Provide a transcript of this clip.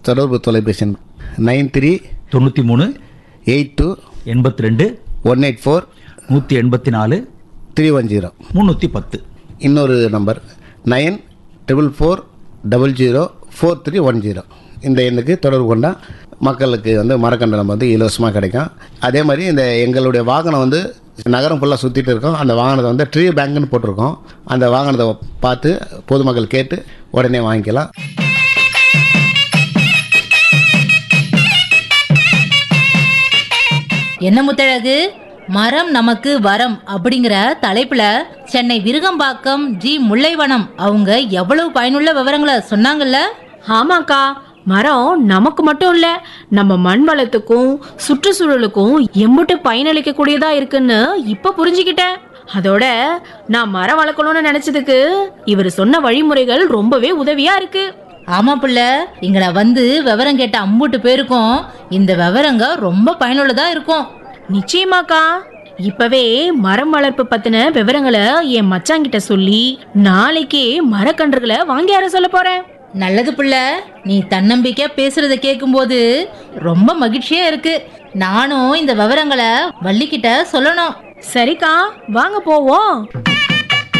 தொடர்பு தொலைபேசி nine three தொண்ணூற்றி மூணு எயிட் டூ எண்பத்தி ரெண்டு ஒன் எயிட் ஃபோர் நூற்றி எண்பத்தி நாலு த்ரீ ஒன் ஜீரோ முந்நூற்றி பத்து இன்னொரு number nine triple four double zero four three one zero இந்த எண்ணுக்கு தொடர்பு கொண்டால் மக்களுக்கு வந்து மரக்கன்று நம்ம வந்து இலவசமாக கிடைக்கும் அதே மாதிரி இந்த எங்களுடைய வாகனம் வந்து நகரம் ஃபுல்லாக சுற்றிட்டு இருக்கோம் அந்த வாகனத்தை வந்து ட்ரீ பேங்க்னு போட்டிருக்கோம் அந்த வாகனத்தை பார்த்து பொதுமக்கள் கேட்டு உடனே வாங்கிக்கலாம் என்ன முத்தழகு மரம் நமக்கு வரம் அப்படிங்கிற தலைப்புல சென்னை விருகம்பாக்கம் ஜி முல்லைவனம் அவங்க எவ்வளவு பயனுள்ள விவரங்களை சொன்னாங்கல்ல ஆமாக்கா மரம் நமக்கு மட்டும் இல்ல நம்ம மண் வளத்துக்கும் சுற்றுச்சூழலுக்கும் எம்புட்டு பயனளிக்க கூடியதா இருக்குன்னு இப்ப புரிஞ்சுக்கிட்டேன் அதோட நான் மரம் வளர்க்கணும்னு நினைச்சதுக்கு இவர் சொன்ன வழிமுறைகள் ரொம்பவே உதவியா இருக்கு ஆமா புள்ள இங்கட வந்து விவரம் கேட்ட அம்புட்டு பேருக்கும் இந்த விவரங்க ரொம்ப பயனுள்ளதா இருக்கும் நிச்சயமாக்கா இப்பவே மரம் வளர்ப்பு பத்தின விவரங்களை என் மச்சாங்கிட்ட சொல்லி நாளைக்கே மரக்கன்றுகளை வாங்கி வர சொல்ல போறேன் நல்லது புள்ள நீ தன்னம்பிக்கையா பேசுறத கேட்கும்போது ரொம்ப மகிழ்ச்சியா இருக்கு நானும் இந்த விவரங்களை வள்ளிக்கிட்ட சொல்லணும் சரிக்கா வாங்க போவோம்